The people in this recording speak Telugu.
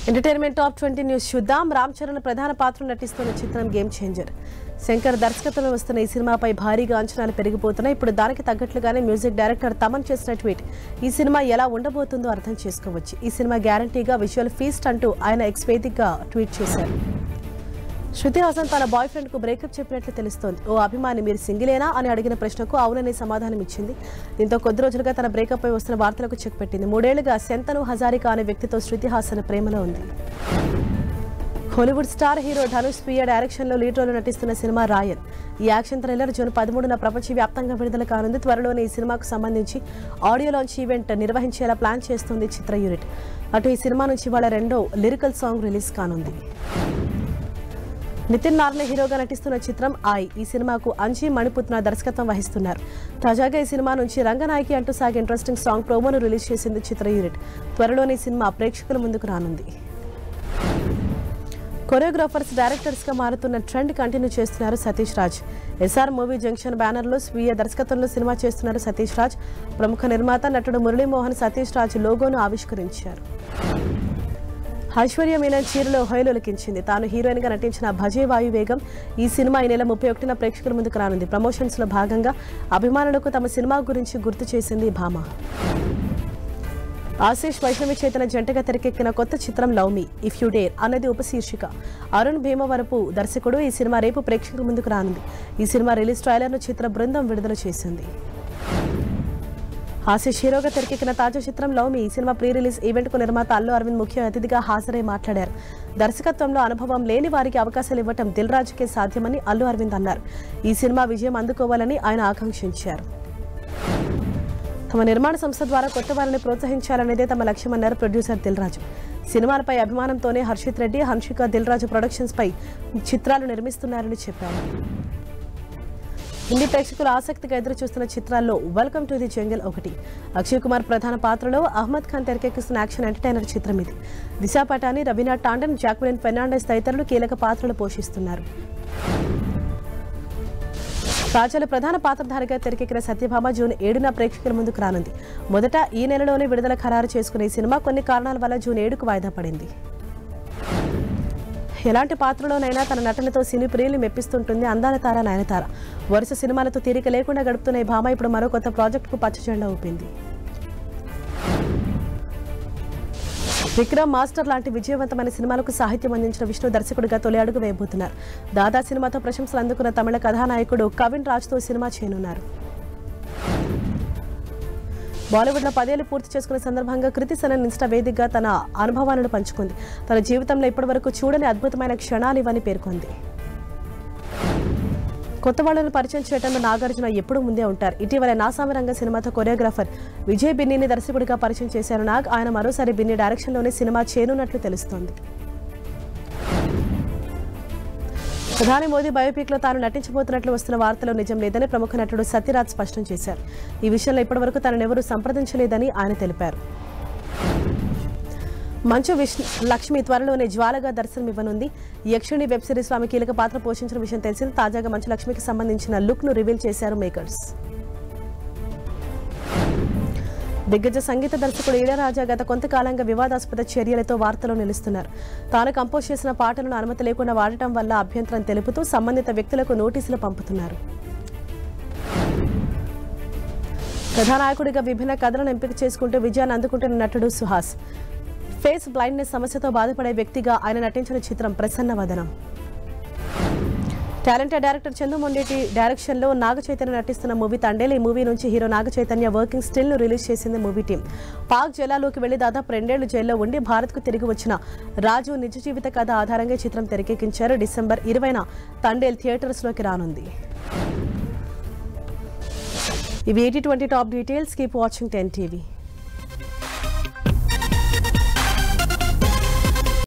ఎంటర్టైన్మెంట్ టాప్ ట్వంటీ న్యూస్ చూద్దాం రామ్ చరణ్ ప్రధాన పాత్ర నటిస్తున్న చిత్రం గేమ్ చేంజర్ శంకర్ దర్శకత్వంలో వస్తున్న ఈ సినిమాపై భారీగా అంచనాలు పెరిగిపోతున్నాయి ఇప్పుడు దానికి తగ్గట్లుగానే మ్యూజిక్ డైరెక్టర్ తమన్ చేసిన ట్వీట్ ఈ సినిమా ఎలా ఉండబోతుందో అర్థం చేసుకోవచ్చు ఈ సినిమా గ్యారంటీగా విజువల్ ఫీస్ట్ అంటూ ఆయన ఎక్స్ వేదికగా ట్వీట్ చేశారు శృతి హాసన్ తన బాయ్ ఫ్రెండ్ కు బ్రేకప్ చెప్పినట్లు తెలుస్తోంది ఓ అభిమాని మీరు సింగిలేనా అని అడిగిన ప్రశ్నకు అవునని సమాధానం ఇచ్చింది దీంతో కొద్ది రోజులుగా తన బ్రేకప్ పై వస్తున్న వార్తలకు చెక్ పెట్టింది మూడేళ్లుగా శంతను హజారికా అనే వ్యక్తితో శృతి హాసన్ ప్రేమలో ఉంది హాలీవుడ్ స్టార్ హీరో ధనుష్ ప్రియ డైరెక్షన్ లో లీడ్ రోల్ నటిస్తున్న సినిమా రాయన్ ఈ యాక్షన్ థ్రిల్లర్ జూన్ పదమూడున ప్రపంచవ్యాప్తంగా విడుదల కానుంది త్వరలోనే ఈ సినిమాకు సంబంధించి ఆడియో లాంచ్ ఈవెంట్ నిర్వహించేలా ప్లాన్ చేస్తుంది చిత్ర యూనిట్ అటు ఈ సినిమా నుంచి వాళ్ళ రెండో లిరికల్ సాంగ్ రిలీజ్ కానుంది నితిన్ నార్నే హీరోగా నటిస్తున్న చిత్రం ఐ ఈ సినిమాకు అంజీ మణిపుత్న దర్శకత్వం వహిస్తున్నారు తాజాగా ఈ సినిమా నుంచి రంగనాయకి అంటూ సాగే ఇంట్రెస్టింగ్ సాంగ్ ప్రోమోను రిలీజ్ చేసింది చిత్ర యూనిట్ త్వరలోనే ఈ సినిమా ప్రేక్షకుల ముందుకు రానుంది కొరియోగ్రాఫర్స్ డైరెక్టర్స్ గా మారుతున్న ట్రెండ్ కంటిన్యూ చేస్తున్నారు Satish Raj S R movie junction banner లో స్వీయ దర్శకత్వంలో సినిమా చేస్తున్నారు సతీష్ రాజ్ ప్రముఖ నిర్మాత నటుడు మురళీమోహన్ సతీష్ రాజ్ లోగోను ఆవిష్కరించారు ఐశ్వర్య మీనన్ చీరలో హొయలులకించింది తాను హీరోయిన్ గా నటించిన భజే వాయు వేగం ఈ సినిమా ఈ నెల ముప్పై ఒకటిన ప్రేక్షకుల ముందుకు రానుంది ప్రమోషన్స్ లో భాగంగా అభిమానులకు తమ సినిమా గురించి గుర్తు చేసింది భామ ఆశీష్ వైష్ణవి చేతన జంటగా తెరకెక్కిన కొత్త చిత్రం love me if you dare అన్నది ఉపశీర్షిక అరుణ్ భీమవరపు దర్శకుడు ఈ సినిమా రేపు ప్రేక్షకుల ముందుకు రానుంది ఈ సినిమా రిలీజ్ ట్రైలర్ను చిత్ర బృందం విడుదల చేసింది ఆశీష్ హీరోగా తెరకెక్కిన తాజా చిత్రం లవ్ మీ ఈ సినిమా ప్రీ రిలీజ్ ఈవెంట్ కు నిర్మాత అల్లు అరవింద్ ముఖ్య అతిథిగా హాజరై మాట్లాడారు దర్శకత్వంలో అనుభవం లేని వారికి అవకాశాలు ఇవ్వటం దిల్ రాజుకే సాధ్యమని అల్లు అరవింద్ అన్నారు ఈ సినిమా విజయం అందుకోవాలని ఆయన ఆకాంక్షించారు తమ నిర్మాణ సంస్థ ద్వారా కొత్త వారిని ప్రోత్సహించాలనేదే తమ లక్ష్యమన్నారు ప్రొడ్యూసర్ దిల్ రాజు సినిమాలపై అభిమానంతోనే హర్షిత్ రెడ్డి హన్షిక దిల్ రాజు ప్రొడక్షన్స్ పై చిత్రాలు నిర్మిస్తున్నారని చెప్పారు హిందీ ప్రేక్షకులు ఆసక్తిగా ఎదురు చూస్తున్న చిత్రాల్లో వెల్కమ్ టు ది జంగల్ ఒకటి అక్షయ్ కుమార్ ప్రధాన పాత్రలో అహ్మద్ ఖాన్ తెరకెక్కిస్తున్న యాక్షన్ ఎంటర్టైనర్ చిత్రం ఇది దిశా పటాని రవీనా టాండన్ జాక్విలిన్ ఫెర్నాండెస్ తదితరులు కీలక పాత్రలు పోషిస్తున్నారు రాజాల ప్రధాన పాత్రధారిగా తెరకెక్కిన సత్యభామ జూన్ ఏడున ప్రేక్షకుల ముందుకు రానుంది మొదట ఈ నెలలోనే విడుదల ఖరారు చేసుకునే ఈ సినిమా కొన్ని కారణాల వల్ల జూన్ ఏడుకు వాయిదా పడింది ఎలాంటి పాత్రలోనైనా తన నటనతో సినీ ప్రియులు మెప్పిస్తుంటుంది అందాల తార నయనతార వరుస సినిమాలతో తీరిక లేకుండా గడుపుతున్న ఈ భామ ఇప్పుడు మరో కొత్త ప్రాజెక్టుకు పచ్చజెండా ఊపింది విక్రమ్ మాస్టర్ లాంటి విజయవంతమైన సినిమాలకు సాహిత్యం అందించిన విష్ణు దర్శకుడిగా తొలి అడుగు వేయబోతున్నారు దాదా సినిమాతో ప్రశంసలు అందుకున్న తమిళ కథానాయకుడు కవిన్ రాజ్తో సినిమా చేయనున్నారు బాలీవుడ్ లో పదేళ్లు పూర్తి చేసుకున్న సందర్భంగా కృతి సనన్ ఇన్స్టా వేదికగా తన అనుభవాలను పంచుకుంది తన జీవితంలో ఇప్పటివరకు చూడని అద్భుతమైన క్షణాలు ఇవని పేర్కొంది కొత్త వాళ్ళను పరిచయం చేయడంలో నాగార్జున ఎప్పుడూ ముందే ఉంటారు ఇటీవల నాసామరంగ సినిమాతో కొరియోగ్రాఫర్ విజయ్ బిన్నీని దర్శకుడిగా పరిచయం చేశారు నాగ్ ఆయన మరోసారి బిన్నీ డైరెక్షన్లోనే సినిమా చేయనున్నట్లు తెలుస్తోంది ప్రధాని మోదీ బయోపిక్ లో తాను నటించబోతున్నట్లు వస్తున్న వార్తలో నిజం లేదని ప్రముఖ నటుడు సత్యరాజ్ స్పష్టం చేశారు ఈ విషయంలో ఇప్పటివరకు తననెవరూ సంప్రదించలేదని ఆయన తెలిపారు మంచు విష్ణు లక్ష్మి త్వరలోనే జ్వాలగా దర్శనమివ్వనుంది యక్షిణి వెబ్ సిరీస్ ఆమె కీలక పాత్ర పోషించిన విషయం తెలిసింది తాజాగా మంచు లక్ష్మికి సంబంధించిన లుక్ ను రివీల్ చేశారు మేకర్స్ దిగ్గజ సంగీత దర్శకుడు ఇళయరాజా గత కొంతకాలంగా వివాదాస్పద చర్యలతో వార్తలో నిలుస్తున్నారు తాను కంపోజ్ చేసిన పాటలను అనుమతి లేకుండా వాడటం వల్ల అభ్యంతరం తెలుపుతూ సంబంధిత వ్యక్తులకు నోటీసులు పంపుతున్నారు కథానాయకుడిగా విభిన్న కథలను ఎంపిక చేసుకుంటూ విజయాన్ని అందుకుంటున్న నటుడు సుహాస్ ఫేస్ బ్లైండ్నెస్ సమస్యతో బాధపడే వ్యక్తిగా ఆయన నటించిన చిత్రం Prasanna Vadanam talented director Chandoo Mondeti direction లో నాగ చైతన్య నటిస్తున్న మూవీ తండేలు ఈ మూవీ నుంచి hero Naga Chaitanya working still ను రిలీజ్ చేసింది మూవీ టీం పాక్ జైలాలోకి వెళ్లి దాదాపు రెండేళ్లు జైల్లో ఉండి భారత్ కు తిరిగి వచ్చిన రాజు నిజ జీవిత కథ ఆధారంగా ఈ చిత్రం తెరకెక్కించారు డిసెంబర్ ఇరవైన తండేల్ థియేటర్స్ లోకి రానుంది ఇవి eighty twenty top details keep watching ten TV